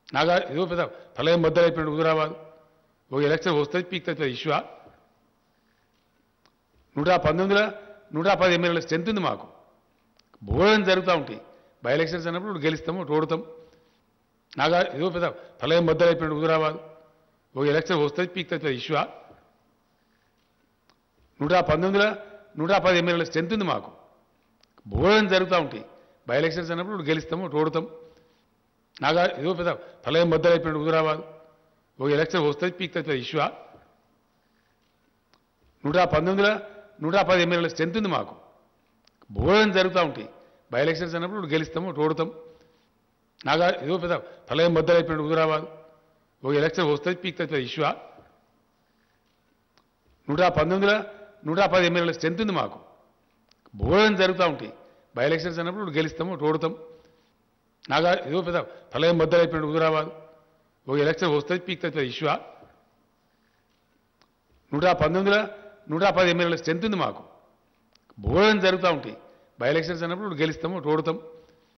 నాగా ఏదో పెద్ద ప్రళయం బద్దలైపోయిన హుజురాబాద్ ఒక ఎలక్షన్ వస్తుంది పీక్తుంది ఇష్యూ నూట పంతొమ్మిదిలో నూట పది ఎమ్మెల్యేల స్ట్రెంత్ ఉంది మాకు బోధన జరుగుతూ ఉంటాయి బై ఎలక్షన్స్ అన్నప్పుడు ఒకటి గెలుస్తాము ఒకటి ఓడుతాం నాగా ఏదో పెద్ద ప్రళయం బద్దలైపోయిన హుజురాబాద్ ఒక ఎలక్షన్ వస్తుంది పీక్తుంది ఇష్యూ నూట పంతొమ్మిదిలో నూట పది ఎమ్మెల్యేల స్ట్రెంత్ ఉంది మాకు బోధన జరుగుతూ ఉంటాయి బై ఎలక్షన్స్ అన్నప్పుడు ఒకటి గెలుస్తాము ఒకటి ఓడుతాం నాగా ఏదో పెద్ద ప్రళయం బద్దలైపోయిన హుజురాబాద్ ఒక ఎలక్షన్ వస్తుంది పీక్తుంది ఇష్యూ నూట పంతొమ్మిదిలో నూట పది ఎమ్మెల్యేల స్ట్రెంత్ ఉంది మాకు బోధన జరుగుతూ ఉంటాయి బై ఎలక్షన్స్ అన్నప్పుడు ఒకటి గెలుస్తాము ఒకటి ఓడుతాం నాగా ఏదో పెద్ద ప్రళయం బద్దలైపోయిన హుజురాబాద్ ఒక ఎలక్షన్ వస్తుంది పీక్తుంది ఇష్యూ నూట పంతొమ్మిదిలో నూట పది ఎమ్మెల్యేల స్ట్రెంత్ ఉంది మాకు బోధన జరుగుతూ ఉంటాయి బై ఎలక్షన్స్ అన్నప్పుడు ఒకటి గెలుస్తాము ఒకటి ఓడుతాం నాగా ఏదో పెద్ద ప్రళయం బద్దలైపోయిన హుజురాబాద్ ఒక ఎలక్షన్ వస్తుంది పీక్తుంది ఇష్యూ నూట పంతొమ్మిదిలో నూట పది ఎమ్మెల్యేల స్ట్రెంత్ ఉంది మాకు బోధన జరుగుతూ ఉంటాయి బై ఎలక్షన్స్ అన్నప్పుడు ఒకటి గెలుస్తాము ఒకటి ఓడుతాం